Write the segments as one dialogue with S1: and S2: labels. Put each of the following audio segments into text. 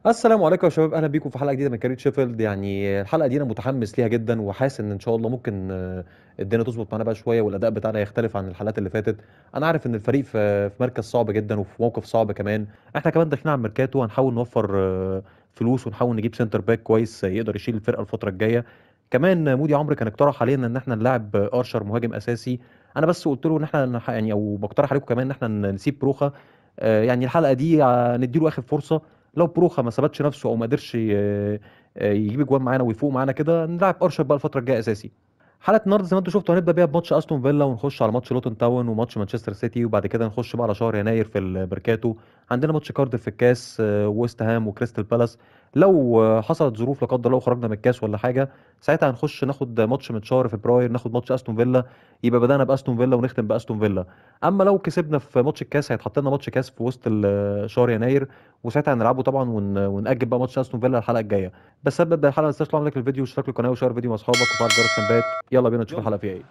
S1: السلام عليكم يا شباب اهلا بيكم في حلقه جديده من كارير شيفيلد يعني الحلقه دي انا متحمس ليها جدا وحاسس ان ان شاء الله ممكن آه، الدنيا تظبط معانا بقى شويه والاداء بتاعنا يختلف عن الحلقات اللي فاتت انا عارف ان الفريق في في مركز صعب جدا وفي موقف صعب كمان احنا كمان داخلين على الميركاتو هنحاول نوفر آه، فلوس ونحاول نجيب سنتر باك كويس يقدر يشيل الفرقه الفتره الجايه كمان مودي عمرو كان اقترح علينا ان احنا نلعب ارشر مهاجم اساسي انا بس قلت له ان احنا نح- يعني او بقترح عليكم كمان ان احنا نسيب بروخا آه، يعني الحلقه دي آه، نديله اخر فرصه لو بروخا ما ثبتش نفسه او ما قدرش ي- آه، يجيب اجوان معانا ويفوق معانا كده نلعب ارشر بقى الفتره الجايه اساسي حلقه النهارده زي ما انتم شفتوا هنبدا بيها بماتش استون فيلا ونخش على ماتش لوتون تاون وماتش مانشستر سيتي وبعد كده نخش بقى على شهر يناير في الميركاتو عندنا ماتش كارديف في الكاس آه، ويست هام وكريستال بالاس لو آه، حصلت ظروف لا قدر الله وخرجنا من الكاس ولا حاجه ساعتها هنخش ناخد ماتش من شهر فبراير ناخد ماتش استون فيلا يبقى بدانا باستون فيلا ونختم باستون فيلا اما لو كسبنا في ماتش الكاس هيتحط لنا ماتش كاس في وسط ال- شهر يناير وساعتها هنلعبه طبعا ون... ونأجل بقى ماتش استون فيلا الحلقه الجايه بس قبل ما نبدا الحلقه ما تنساش تعمل لايك للفيديو واشتراك في القناه وشير الفيديو مع اصحابك وفعل جرس التنبيهات يلا بينا نشوف الحلقه فيها ايه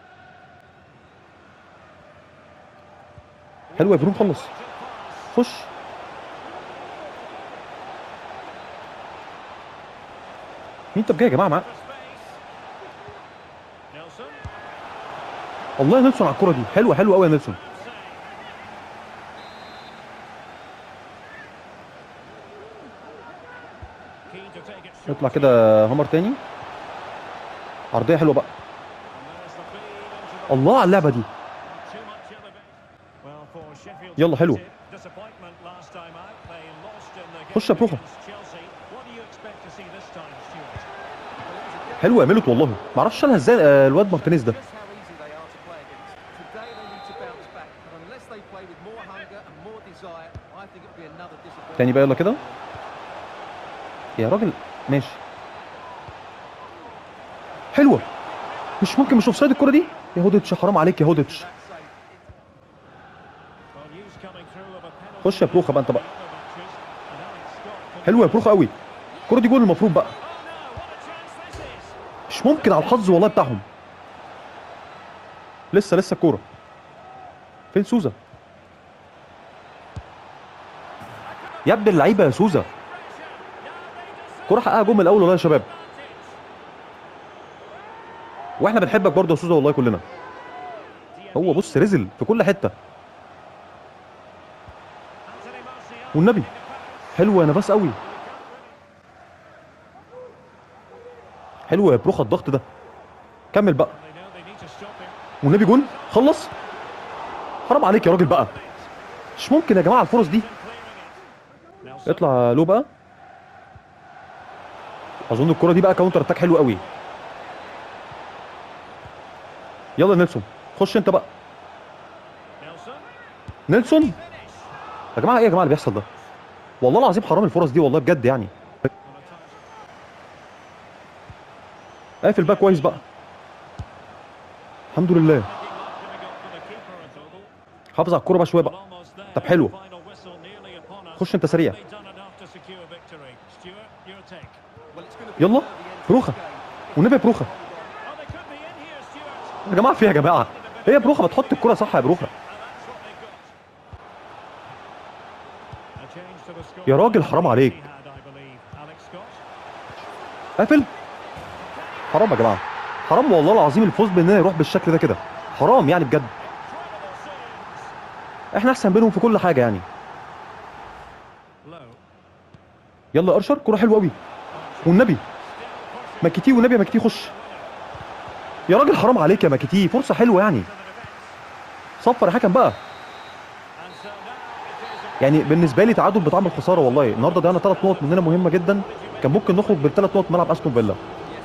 S1: حلو يا برون خلص خش مين طب جاي يا جماعه معاه والله يا نيلسون على الكوره دي حلوه حلوه قوي يا نيلسون نطلع كده هامر تاني عرضيه حلوه بقى الله على اللعبه دي
S2: يلا حلو
S1: خش يا بروخا. حلوه يا ميلوت والله ما اعرفش شالها ازاي آه، الواد مارتينيز ده تاني بقى يلا كده يا راجل ماشي حلوه مش ممكن مش اوفسايد الكره دي يا هوديتش حرام عليك يا هوديتش
S2: خش يا بروخا بقى انت بقى
S1: حلوه يا بروخ قوي الكره دي جول المفروض بقى مش ممكن على الحظ والله بتاعهم لسه لسه الكوره فين سوزا يا ابن اللعيبه يا سوزا كوره حقها جول من الاول والله يا شباب واحنا بنحبك برضه يا سوزا والله كلنا هو بص رزل في كل حته والنبي حلوه يا نفاس قوي حلوه يا بروخه الضغط ده كمل بقى والنبي جون خلص حرام عليك يا راجل بقى مش ممكن يا جماعه الفرص دي اطلع له بقى اظن الكره دي بقى كاونتر اتاك حلو قوي يلا يا نيلسون خش انت بقى نيلسون يا جماعه ايه يا جماعه اللي بيحصل ده والله العظيم حرام الفرص دي والله بجد يعني قافل بقى كويس بقى الحمد لله حافظ على الكوره بقى شويه بقى
S2: طب حلو
S1: خش انت سريع يلا بروخه والنبي يا بروخه يا جماعه فيها يا جماعه هي بروخه بتحط الكوره صح يا بروخه
S2: يا راجل حرام عليك
S1: قافل حرام يا جماعه حرام والله العظيم الفوز باننا يروح بالشكل ده كده حرام يعني بجد احنا احسن بينهم في كل حاجه يعني يلا يا ارشر كوره حلوه قوي والنبي ماكيتي والنبي يا ماكيتي خش يا راجل حرام عليك يا ماكيتي فرصه حلوه يعني صفر يا حكم بقى يعني بالنسبه لي تعادل بطعم الخساره والله النهارده ضيعنا ثلاث نقط مننا مهمه جدا كان ممكن نخرج بالثلاث نقط ملعب استون فيلا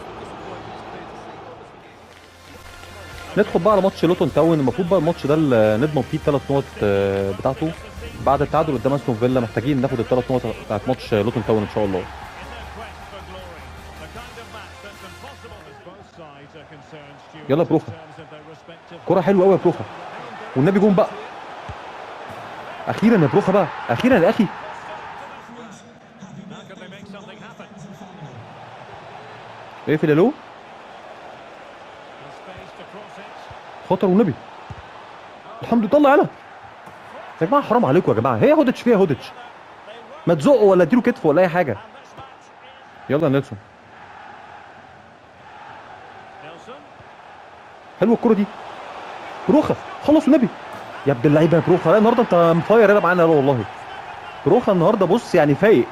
S1: ندخل بقى على ماتش لوتون تاون المفروض بقى الماتش ده اللي نضمن فيه الثلاث نقط آه، بتاعته بعد التعادل قدام استون فيلا محتاجين ناخد الثلاث نقط بتاعت ماتش لوتون تاون ان شاء الله
S2: يلا بروخا
S1: كرة حلوه قوي يا بروخا والنبي جون بقى اخيرا يا بروخا بقى اخيرا يا اخي اقفل يا لو خطر والنبي الحمد لله طلع يلا يا جماعه حرام عليكم يا جماعه هي هودتش فيها هودتش ما تزقه ولا اديله كتف ولا اي حاجه يلا يا نيلسون حلوه الكره دي بروخه خلص النبي يا ابن اللعيبه يا بروخه لا النهارده انت مفاير هنا معانا لا والله بروخه النهارده بص يعني فايق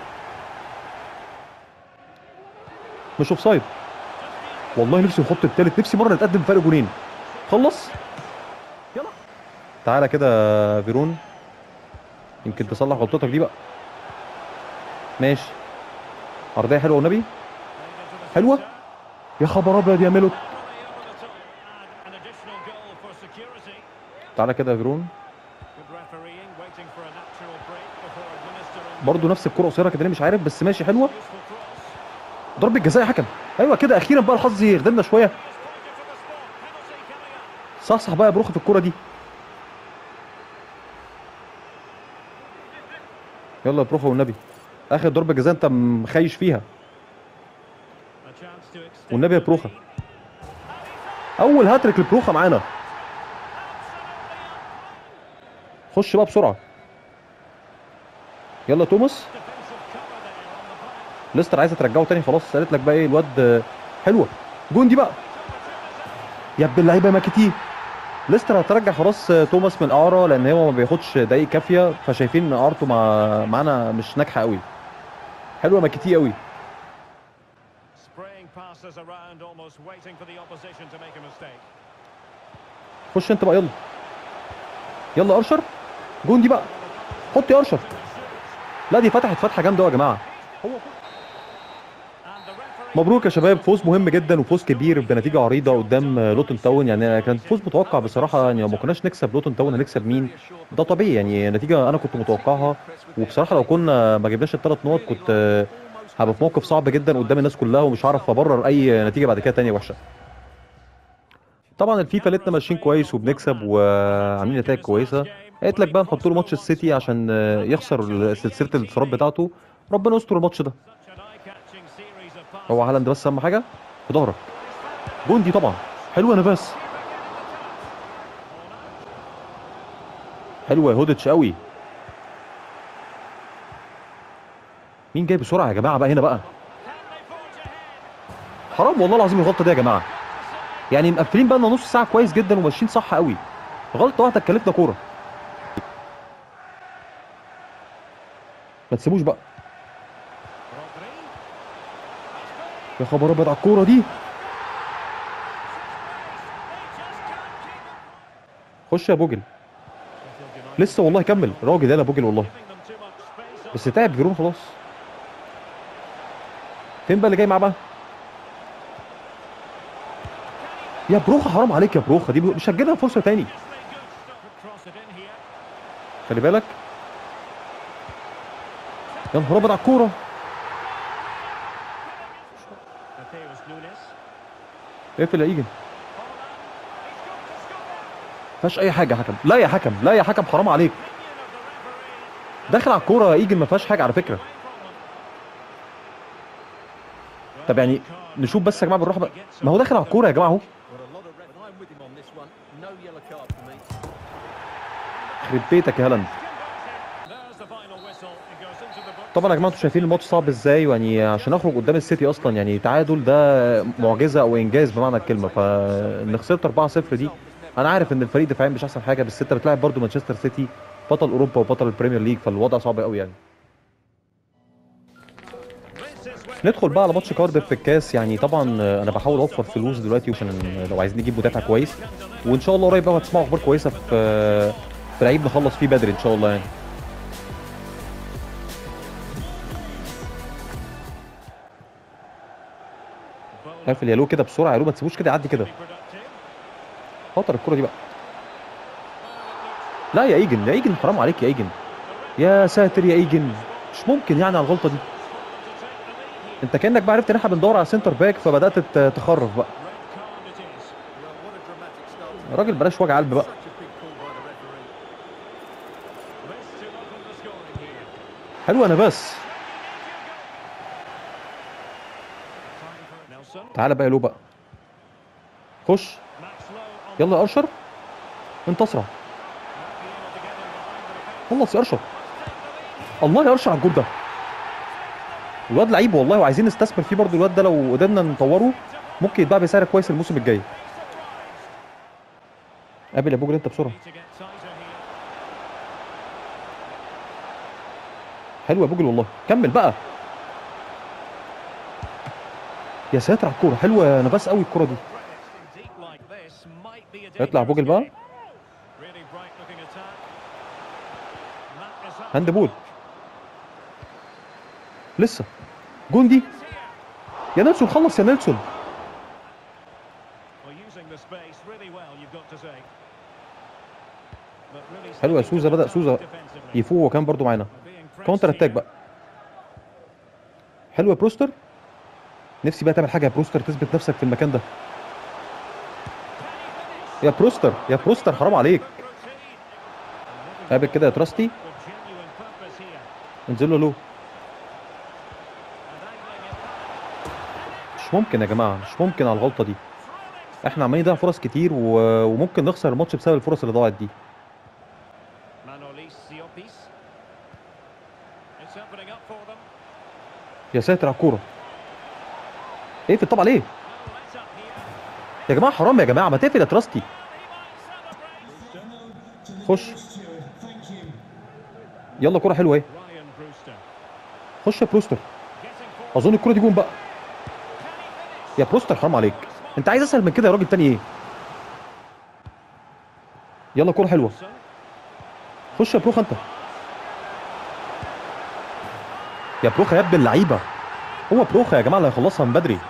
S1: مش اوف سايد والله نفسي نحط التالت نفسي مره نتقدم فرق جونين خلص يلا تعالى كده يا فيرون يمكن تصلح غلطتك دي بقى ماشي عرضيه حلوه والنبي حلوه يا خبر ابيض يا ميلوت تعالى كده يا فيرون برضه نفس الكره قصيره كده ليه مش عارف بس ماشي حلوه ضربه جزاء يا حكم ايوه كده اخيرا بقى الحظ يخدمنا شويه صح صح بقى يا بروخه في الكوره دي يلا يا بروخه والنبي اخر ضربه جزاء انت مخيش فيها والنبي يا بروخه اول هاتريك لبروخه معانا خش بقى بسرعه يلا توماس ليستر عايزه ترجعه تاني خلاص قالت لك بقى ايه الواد حلوه جون دي بقى يا ابن اللعيبه ماكيتي ليستر هترجع خلاص توماس من الاعاره لان هو ما بياخدش دقايق كافيه فشايفين ان اعارته مع معانا مش ناجحه قوي حلوه ماكيتي قوي خش انت بقى يلا يلا ارشر جون دي بقى حط يا ارشر لا دي فتحت فتحه جامده قوي يا جماعه مبروك يا شباب فوز مهم جدا وفوز كبير بنتيجه عريضه قدام لوتون تاون يعني كان فوز متوقع بصراحه يعني لو ما كناش نكسب لوتون تاون هنكسب مين ده طبيعي يعني نتيجه انا كنت متوقعها وبصراحه لو كنا ما جبناش الثلاث نقط كنت هبقى في موقف صعب جدا قدام الناس كلها ومش هعرف ابرر اي نتيجه بعد كده تانية وحشه طبعا الفيفا لقيتنا ماشيين كويس وبنكسب وعاملين نتائج كويسه قالت لك بقى نحط له ماتش السيتي عشان يخسر سلسله الانتصارات بتاعته ربنا يستر الماتش ده هو هالاند بس اهم حاجه في ظهرك جون دي طبعا حلوه نفاس حلوه يا هودتش قوي مين جاي بسرعه يا جماعه بقى هنا بقى حرام والله العظيم الغلطه دي يا جماعه يعني مقفلين بقى لنا نص ساعه كويس جدا وماشيين صح قوي غلطه واحده تكلفنا كوره ما تسيبوش بقى يا خبر ابيض على الكوره دي خش يا بوجل لسه والله كمل راجل يلا بوجل والله بس تعب فيرون خلاص فين بقى اللي جاي معاه بقى يا بروخه حرام عليك يا بروخه دي مش هتجيلها فرصه تاني خلي بالك يا نهار ابيض على الكوره اقفل يا ايجن فيهاش اي حاجه يا حكم لا يا حكم لا يا حكم حرام عليك داخل على الكوره يا ايجن ما فيهاش حاجه على فكره طب يعني نشوف بس يا جماعه بالراحه بقى ما هو داخل على الكوره يا جماعه اهو يخرب بيتك يا هالاند طبعا يا جماعه انتوا شايفين الماتش صعب ازاي يعني عشان اخرج قدام السيتي اصلا يعني تعادل ده معجزه او انجاز بمعنى الكلمه فان خسرت 4-0 دي انا عارف ان الفريق دفاعيا مش احسن حاجه بس انت بتلاعب برضو مانشستر سيتي بطل اوروبا وبطل البريمير ليج فالوضع صعب قوي يعني ندخل بقى على ماتش كارديف في الكاس يعني طبعا انا بحاول اوفر فلوس دلوقتي عشان لو عايزين نجيب مدافع كويس وان شاء الله قريب بقى هتسمعوا اخبار كويسه في في لعيب نخلص فيه بدري ان شاء الله يعني قافل يا لو كده بسرعه يا لو ما تسيبوش كده يعدي كده خطر الكره دي بقى لا يا ايجن يا ايجن حرام عليك يا ايجن يا ساتر يا ايجن مش ممكن يعني على الغلطه دي انت كانك بقى عرفت ان احنا بندور على سنتر باك فبدات تخرف بقى راجل بلاش وجع قلب بقى حلو انا بس تعالى بقى يا لو بقى خش يلا يا ارشر انت اسرع خلص يا ارشر الله يا ارشر على الجول ده الواد لعيب والله وعايزين نستثمر فيه برضو الواد ده لو قدرنا نطوره ممكن يتباع بسعر كويس الموسم الجاي قابل يا بوجل انت بسرعه حلو يا بوجل والله كمل بقى يا ساتر على الكوره حلوه يا نفاس قوي الكوره دي
S2: يطلع بوجل بقى
S1: هاند بول لسه جون دي يا نيلسون خلص يا نيلسون
S2: حلو يا سوزا بدأ سوزا
S1: يفوق وكان برضو معانا كونتر اتاك بقى حلو يا بروستر نفسي بقى تعمل حاجه يا بروستر تثبت نفسك في المكان ده يا بروستر يا بروستر حرام عليك قابل كده يا تراستي انزل له لو مش ممكن يا جماعه مش ممكن على الغلطه دي احنا عمالين نضيع فرص كتير و... وممكن نخسر الماتش بسبب الفرص اللي ضاعت دي يا ساتر على الكوره ايه في الطبع ليه يا جماعه حرام يا جماعه ما تقفل يا تراستي خش يلا كوره حلوه اهي خش يا بروستر اظن الكوره دي جون بقى يا بروستر حرام عليك انت عايز اسهل من كده يا راجل تاني ايه يلا كوره حلوه خش يا بروخ انت يا بروخه يا ابن اللعيبه هو بروخه يا جماعه اللي هيخلصها من بدري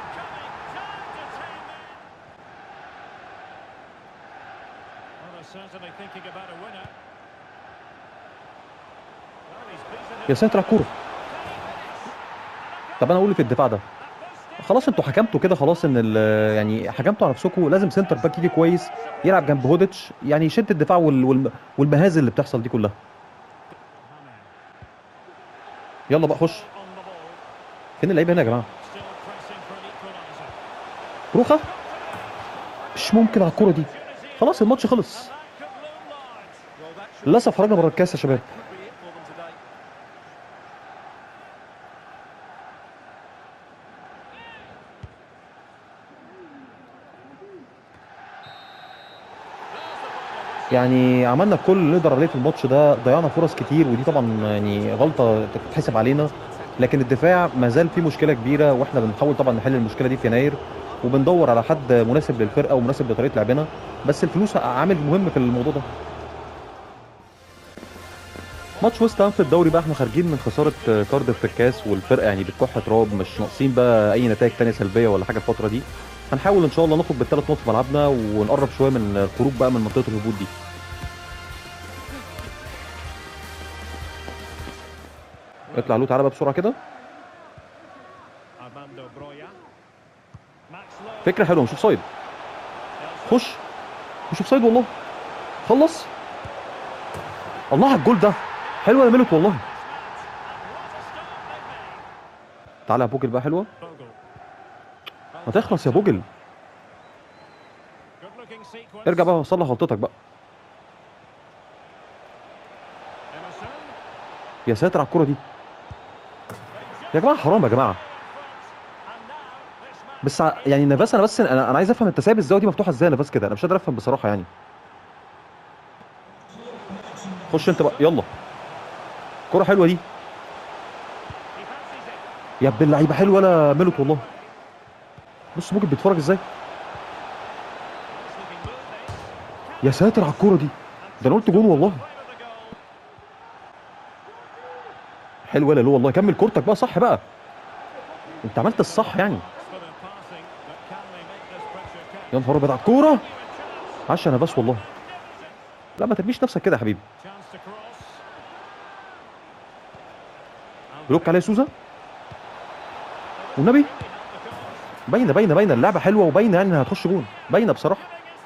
S1: يا ساتر على الكوره طب انا اقول إيه في الدفاع ده خلاص انتوا حكمتوا كده خلاص ان ال- يعني حكمتوا على نفسكم لازم سنتر باك يجي كويس يلعب جنب هوديتش يعني يشد الدفاع وال... وال... والمهازل اللي بتحصل دي كلها يلا بقى خش فين اللعيبه هنا يا جماعه روخه مش ممكن على الكوره دي خلاص الماتش خلص للاسف خرجنا بره الكاس يا شباب يعني عملنا كل اللي نقدر عليه في الماتش ده ضيعنا فرص كتير ودي طبعا يعني غلطه تتحسب علينا لكن الدفاع ما زال فيه مشكله كبيره واحنا بنحاول طبعا نحل المشكله دي في يناير وبندور على حد مناسب للفرقه ومناسب لطريقه لعبنا بس الفلوس عامل مهم في الموضوع ده ماتش ويست هام في الدوري بقى احنا خارجين من خساره كارديف في الكاس والفرقه يعني بتكح تراب مش ناقصين بقى اي نتائج تانية سلبيه ولا حاجه الفتره دي هنحاول ان شاء الله نخرج بالثلاث نقط في ملعبنا ونقرب شويه من الخروج بقى من منطقه الهبوط دي اطلع له تعالى بقى بسرعه كده فكره حلوه مش اوف سايد خش مش اوف سايد والله خلص الله على الجول ده حلوه يا ميلوت والله تعالى يا بوجل بقى حلوه ما تخلص يا بوجل ارجع بقى وصلح غلطتك بقى يا ساتر على الكوره دي يا جماعه حرام يا جماعه بس ع- يعني نفاس انا بس انا انا عايز افهم انت سايب الزاويه دي مفتوحه ازاي يا نفاس كده انا مش قادر افهم بصراحه يعني خش انت بقى يلا كرة حلوه دي يا ابن اللعيبه حلوه ولا ملت والله بص ممكن بيتفرج ازاي يا ساتر على الكوره دي ده انا قلت جون والله حلو ولا له والله كمل كورتك بقى صح بقى انت عملت الصح يعني يا نهار ابيض على الكوره عشان انا بس والله لا ما ترميش نفسك كده يا حبيبي بلوك عليه سوزا والنبي باينه باينه باينه اللعبه حلوه وباينه يعني انها هتخش جون باينه بصراحه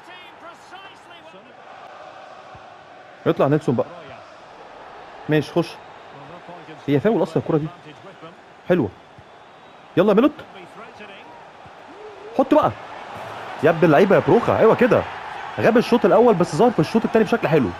S1: يطلع نيلسون بقى ماشي خش هي فاول اصلا الكره دي حلوه يلا يا ميلوت حط بقى يا ابن اللعيبه يا بروخه ايوه كده غاب الشوط الاول بس ظهر في الشوط الثاني بشكل حلو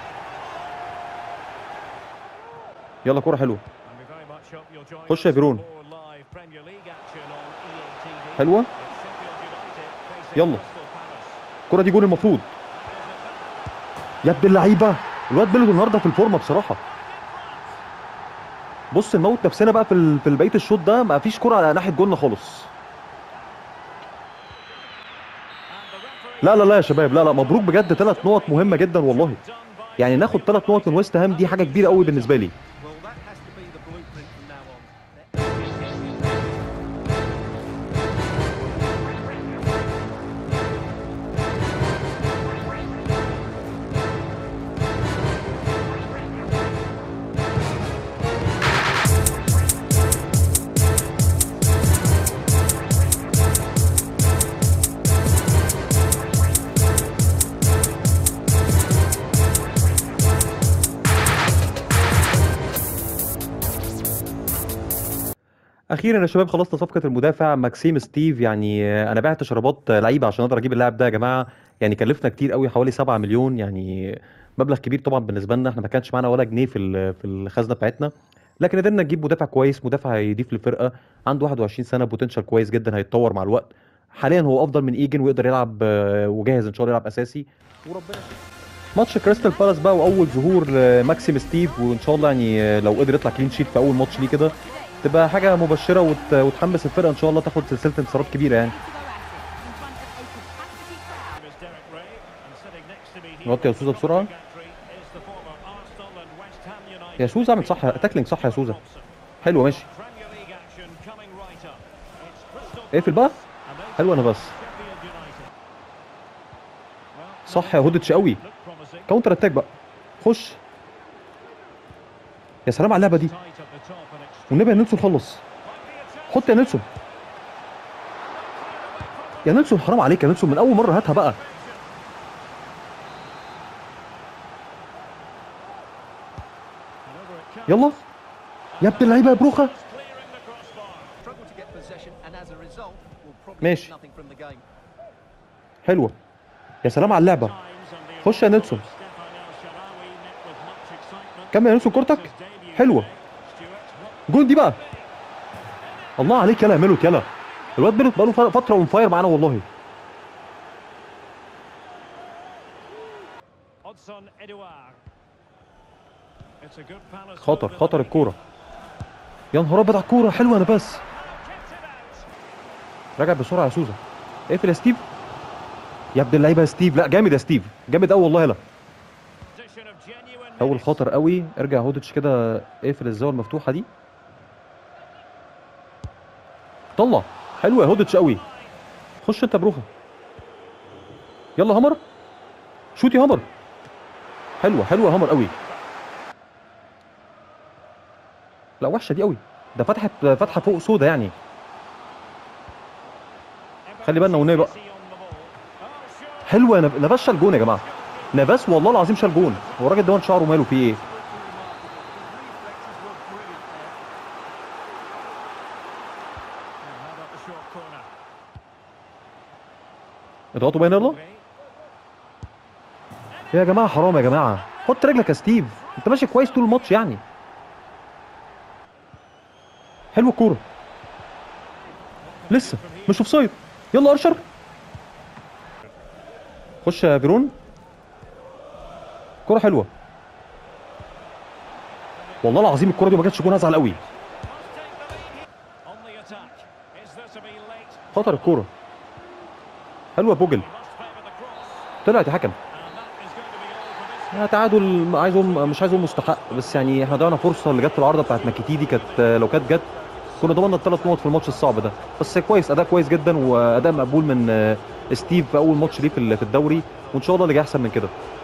S1: يلا كوره حلوه خش يا بيرون حلوه يلا الكره دي جول المفروض يا ابن اللعيبه الواد بيلو النهارده في الفورمه بصراحه بص نموت نفسنا بقى في ال- في بقيه الشوط ده ما فيش كره على ناحيه جولنا خالص لا لا لا يا شباب لا لا مبروك بجد ثلاث نقط مهمه جدا والله يعني ناخد ثلاث نقط من ويست هام دي حاجه كبيره قوي بالنسبه لي
S3: Well, that has to be the blueprint from now on.
S1: اخيرا يا شباب خلصنا صفقه المدافع ماكسيم ستيف يعني آه، انا بعت شرابات لعيبه عشان اقدر اجيب اللاعب ده يا جماعه يعني كلفنا كتير قوي حوالي 7 مليون يعني مبلغ كبير طبعا بالنسبه لنا احنا ما كانش معانا ولا جنيه في ال- في الخزنه بتاعتنا لكن قدرنا نجيب مدافع كويس مدافع هيضيف للفرقه عنده 21 سنه بوتنشال كويس جدا هيتطور مع الوقت حاليا هو افضل من ايجن ويقدر يلعب آه، وجاهز ان شاء الله يلعب اساسي وربنا ماتش كريستال بالاس بقى واول ظهور لماكسيم ستيف وان شاء الله يعني آه، لو قدر يطلع كلين شيت في اول ماتش ليه كده تبقى حاجه مبشره وت... وتحمس الفرقه ان شاء الله تاخد سلسله انتصارات كبيره يعني نغطي يا سوزا بسرعه يا سوزا اعمل صح تاكلينج صح يا سوزا حلوه ماشي اقفل بقى حلوه انا بس صح يا هودتش قوي كاونتر اتاك بقى خش يا سلام على اللعبه دي والنبي يا نيلسون خلص حط يا نيلسون يا نيلسون حرام عليك يا نيلسون من اول مره هاتها بقى يلا يا ابن اللعيبه يا بروخه
S3: Struggle to get possession, and as a result, will probably
S1: ماشي.
S3: get nothing from the game.
S1: حلوه يا سلام على اللعبه خش يا نيلسون كمل يا نيلسون كورتك حلوه جول دي بقى الله عليك يلا اعمله يلا الواد بيلوت بقاله فتره اون فاير معانا والله خطر خطر الكوره يا نهار ابيض على الكوره حلوه انا بس راجع بسرعه يا سوزا اقفل يا ستيف يا ابن اللعيبه يا ستيف لا جامد يا ستيف جامد قوي والله لا اول خطر قوي ارجع هودتش كده اقفل الزاويه المفتوحه دي طلع حلوه يا هودتش قوي خش انت بروحه يلا همر شوت يا همر حلوه حلوه يا همر قوي لا وحشه دي قوي ده فتحت فتحه فوق سودا يعني خلي بالنا والنبي بقى حلوه نب- نباس شال جون يا جماعه نباس والله العظيم شال جون هو الراجل ده شعره ماله فيه ايه اضغطوا بين يلا يا جماعه حرام يا جماعه حط رجلك يا ستيف انت ماشي كويس طول الماتش يعني حلوه الكوره لسه مش اوف سايد يلا ارشر خش يا فيرون كوره حلوه والله العظيم الكوره دي ما جاتش جون ازعل قوي خطر الكوره حلوه بوجل طلعت يا حكم يا تعادل عايز أقول- مش عايز اقول مستحق بس يعني احنا ضيعنا فرصه اللي جت في العارضه بتاعت ماكيتي دي كانت لو كانت جت كنا ضمننا الثلاث نقط في الماتش الصعب ده بس كويس اداء كويس جدا واداء مقبول من آه، ستيف في اول ماتش ليه في ال- في الدوري وان شاء الله اللي جاي احسن من كده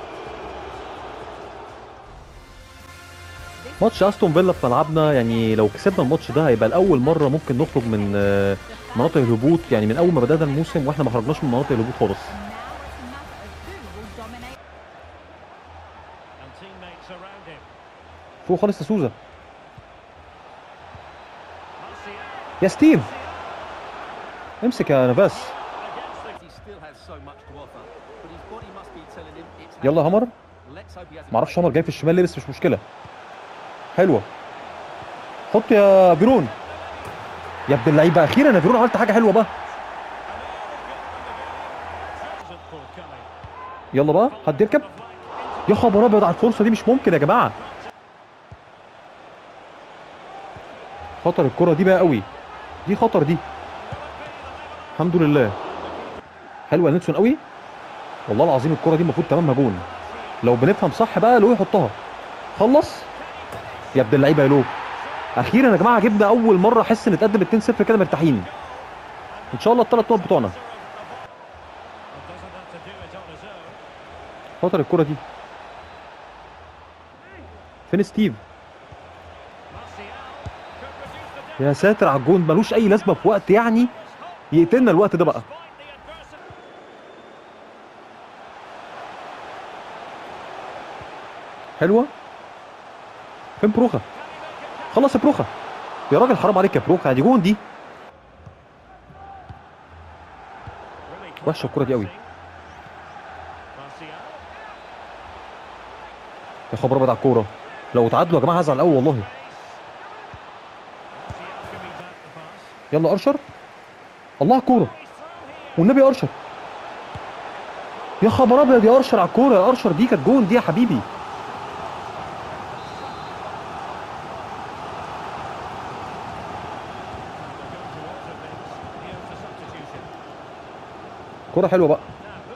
S1: ماتش استون فيلا في ملعبنا يعني لو كسبنا الماتش ده هيبقى لاول مره ممكن نخرج من آه، مناطق الهبوط يعني من اول ما بدانا الموسم واحنا ما خرجناش من مناطق الهبوط خالص فوق خالص يا سوزا يا ستيف امسك يا نفاس
S3: He still has so much to offer, but his body must be telling him it's
S1: يلا يا همر
S3: Let's hope he has a
S1: معرفش عمر جاي في الشمال ليه بس مش مشكله حلوه حط يا بيرون يا ابن اللعيبه اخيرا يا فيرون عملت حاجه حلوه بقى يلا بقى حد يركب يا خبر ابيض على الفرصه دي مش ممكن يا جماعه خطر الكره دي بقى قوي دي خطر دي الحمد لله حلوه نيلسون قوي والله العظيم الكره دي المفروض تمامها جون لو بنفهم صح بقى لو يحطها خلص يا ابن اللعيبه يا لو اخيرا يا جماعه جبنا اول مره احس نتقدم 2-0 كده مرتاحين ان شاء الله الثلاث نقط بتوعنا خطر الكره دي فين ستيف يا ساتر على الجون ملوش اي لازمه في وقت يعني يقتلنا الوقت ده بقى حلوه فين بروخا خلص يا بروخا يا راجل حرام عليك يا بروخا دي جون دي وحشه الكره دي قوي يا خبر ابيض على الكوره لو تعادلوا يا جماعه هزعل قوي والله يلا ارشر الله على الكوره والنبي يا ارشر يا خبر ابيض يا ارشر على الكوره يا ارشر دي كانت جون دي يا حبيبي كوره حلوه بقى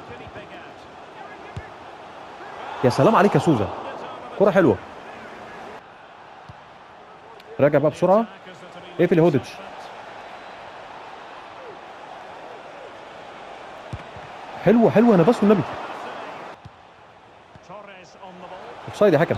S1: يا سلام عليك يا سوزا كوره حلوه راجع بقى بسرعه اقفل يا هوديتش حلوه حلوه انا بس والنبي اوفسايد يا حكم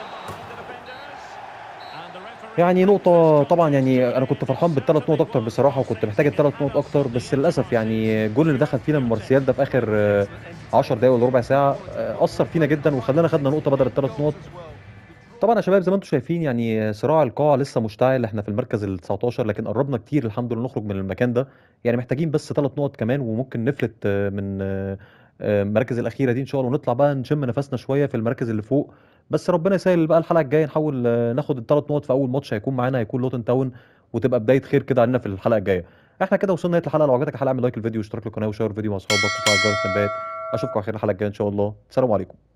S1: يعني نقطة طبعا يعني أنا كنت فرحان بالثلاث نقط أكتر بصراحة وكنت محتاج الثلاث نقط أكتر بس للأسف يعني الجول اللي دخل فينا من مارسيال ده في آخر آه، 10 دقايق ولا ربع ساعة آه، أثر فينا جدا وخلانا خدنا نقطة بدل الثلاث نقط طبعا يا شباب زي ما انتم شايفين يعني صراع القاع لسه مشتعل احنا في المركز ال 19 لكن قربنا كتير الحمد لله نخرج من المكان ده يعني محتاجين بس ثلاث نقط كمان وممكن نفلت آه، من آه، آه، المراكز الاخيره دي ان شاء الله ونطلع بقى نشم نفسنا شويه في المراكز اللي فوق بس ربنا يسهل بقى الحلقه الجايه نحاول آه، ناخد الثلاث نقط في اول ماتش هيكون معانا هيكون لوتن تاون وتبقى بدايه خير كده علينا في الحلقه الجايه احنا كده وصلنا نهايه الحلقه لو عجبتك الحلقه اعمل لايك الفيديو واشترك في القناه وشير الفيديو مع اصحابك وفعل جرس التنبيهات اشوفكم على خير الحلقه الجايه ان شاء الله السلام عليكم